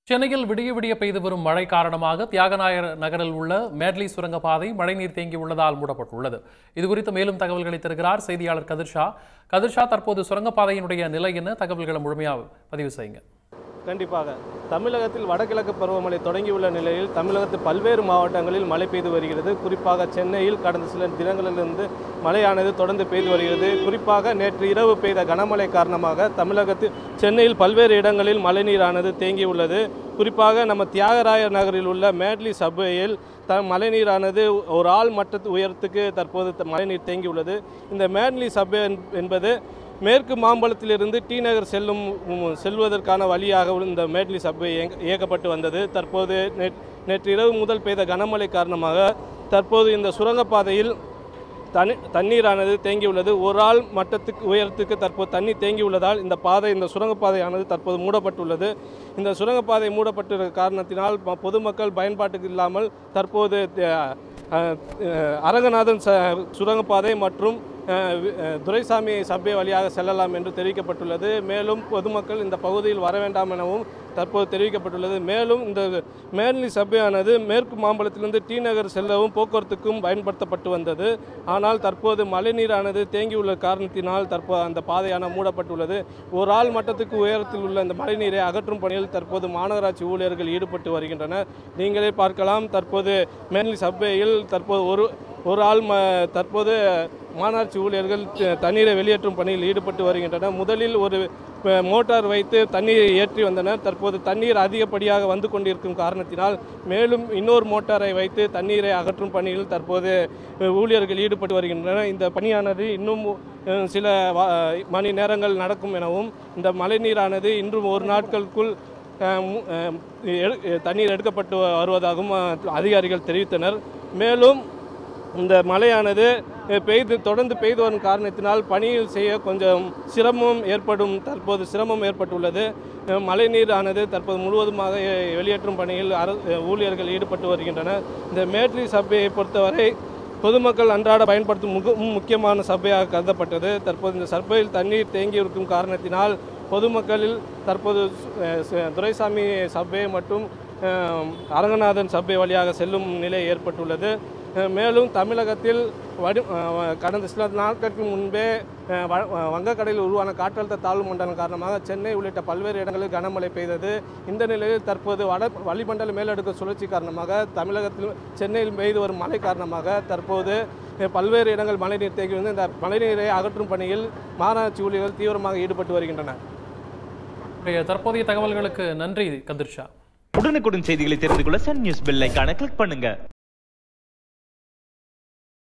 சென்னையில் விடிய விடிய பெய்து வரும் மழை காரணமாக தியாகநாயர் நகரில் உள்ள மேட்லி சுரங்கப்பாதை மழைநீர் தேங்கி உள்ளதால் மூடப்பட்டுள்ளது இதுகுறித்து மேலும் தகவல்களை தருகிறார் செய்தியாளர் கதிர்ஷா கதிர்ஷா தற்போது சுரங்கப்பாதையினுடைய நிலை என்ன தகவல்களை முழுமையாக பதிவு செய்யுங்க கண்டிப்பாக தமிழகத்தில் வடகிழக்கு பருவமழை தொடங்கியுள்ள நிலையில் தமிழகத்தில் பல்வேறு மாவட்டங்களில் மழை பெய்து வருகிறது குறிப்பாக சென்னையில் கடந்த சில தினங்களிலிருந்து மழையானது தொடர்ந்து பெய்து வருகிறது குறிப்பாக நேற்று இரவு பெய்த கனமழை காரணமாக தமிழகத்தில் சென்னையில் பல்வேறு இடங்களில் மழைநீரானது தேங்கியுள்ளது குறிப்பாக நம்ம தியாகராயர் நகரில் உள்ள மேட்லி சபையில் த மழைநீரானது ஒரு ஆள் மட்டத்து உயரத்துக்கு தற்போது த- மழைநீர் தேங்கியுள்ளது இந்த மேட்லி சபை என்பது மேற்கு மாம்பலத்திலிருந்து டி நகர் செல்லும் உம், செல்வதற்கான வழியாக உள்ள இந்த மேட்லி சப்வே இயங்க- இயக்கப்பட்டு வந்தது தற்போது நேற் நேற்று இரவு முதல் பெய்த கனமழை காரணமாக தற்போது இந்த சுரங்கப்பாதையில் தனி தண்ணீரானது தேங்கியுள்ளது ஒரு ஆள் மட்டத்துக்கு உயரத்துக்கு தற்போது தண்ணீர் தேங்கியுள்ளதால் இந்த பாதை இந்த சுரங்கப்பாதையானது தற்போது மூடப்பட்டுள்ளது இந்த சுரங்கப்பாதை மூடப்பட்டுள்ள காரணத்தினால் ம- பொதுமக்கள் பயன்பாட்டுக்கு இல்லாமல் தற்போது அஹ், அஹ், அஹ், அரங்கநாதன் ச சுரங்கப்பாதை மற்றும் அஹ், வி- அஹ், துரைசாமி சபை வழியாக செல்லலாம் என்று தெரிவிக்கப்பட்டுள்ளது மேலும் பொதுமக்கள் இந்த பகுதியில் வர வேண்டாம் எனவும் தற்போது தெரிவிக்கப்பட்டுள்ளது மேலும் இந்த மேல்நி சபையானது மேற்கு மாம்பலத்திலிருந்து டி நகர் செல்லவும் போக்குவரத்துக்கும் பயன்படுத்தப்பட்டு வந்தது ஆனால் தற்போது மழைநீரானது தேங்கியுள்ள காரணத்தினால் தற்போது அந்த பாதையான மூடப்பட்டுள்ளது ஒரு ஆள் மட்டத்துக்கு உயரத்தில் உள்ள இந்த மழைநீரை அகற்றும் பணியில் தற்போது மாநகராட்சி ஊழியர்கள் ஈடுபட்டு வருகின்றனர் நீங்களே பார்க்கலாம் தற்போது மேல்நி சபையில் தற்போது ஒரு ஒரு ஆள் ம தற்போது மாநகராட்சி ஊழியர்கள் த- தண்ணீரை வெளியேற்றும் பணியில் ஈடுபட்டு வருகின்றனர் முதலில் ஒரு அஹ், மோட்டார் வைத்து தண்ணீரை ஏற்றி வந்தனர் தற்போது தண்ணீர் அதிகப்படியாக வந்து கொண்டிருக்கும் காரணத்தினால் மேலும் இன்னொரு மோட்டாரை வைத்து தண்ணீரை அகற்றும் பணியில் தற்போது அஹ், ஊழியர்கள் ஈடுபட்டு வருகின்றனர் இந்த பணியானது இன்னும் அஹ், சில வா- மணி நேரங்கள் நடக்கும் எனவும் இந்த மழைநீரானது இன்றும் ஒரு நாட்களுக்குள் அஹ், மு- அஹ், எடு- தண்ணீர் எடுக்கப்பட்டு வருவதாகவும் அஹ், அதிகாரிகள் தெரிவித்தனர் மேலும் இந்த மழையானது அஹ், பெய்து தொடர்ந்து பெய்து வரும் காரணத்தினால் பணியில் செய்ய கொஞ்சம் சிரமம் ஏற்படும் தற்போது சிரமம் ஏற்பட்டுள்ளது அஹ், மழைநீரானது தற்போது முழுவதுமாக அஹ், வெளியேற்றும் பணியில் அர அஹ், ஊழியர்கள் ஈடுபட்டு வருகின்றனர் இந்த மேட்லி சபையை பொறுத்தவரை பொதுமக்கள் அன்றாட பயன்படுத்தும் மிக முக்கியமான சபையாக கருதப்பட்டது தற்போது இந்த சபையில் தண்ணீர் தேங்கி இருக்கும் காரணத்தினால் பொதுமக்களில் தற்போது அஹ், ச- துரைசாமி சபை மற்றும் அஹ், அரங்கநாதன் சபை வழியாக செல்லும் நிலை ஏற்பட்டுள்ளது அஹ், மேலும் தமிழகத்தில் வடி அஹ், கடந்த சில நாட்களுக்கு முன்பே அஹ், வ- அஹ், வங்கக்கடலில் உருவான காற்றழுத்த தாழ்வு மண்டலம் காரணமாக சென்னை உள்ளிட்ட பல்வேறு இடங்களில் கனமழை பெய்தது இந்த நிலையில் தற்போது வட வளிமண்டல மேலடுக்கு சுழற்சி காரணமாக தமிழகத்தில் சென்னையில் பெய்து வரும் மழை காரணமாக தற்போது அஹ், பல்வேறு இடங்கள் மழைநீர் தேங்கி வந்து இந்த மழைநீரை அகற்றும் பணியில் மாநகராட்சி ஊழியர்கள் தீவிரமாக ஈடுபட்டு வருகின்றனர் உங்களுடைய தற்போதைய தகவல்களுக்கு நன்றி கதிர்ஷா உடனுக்குடன் செய்திகளை தெரிந்து கொள்ள சன் நியூஸ் பெல் ஐகானை கிளிக் பண்ணுங்க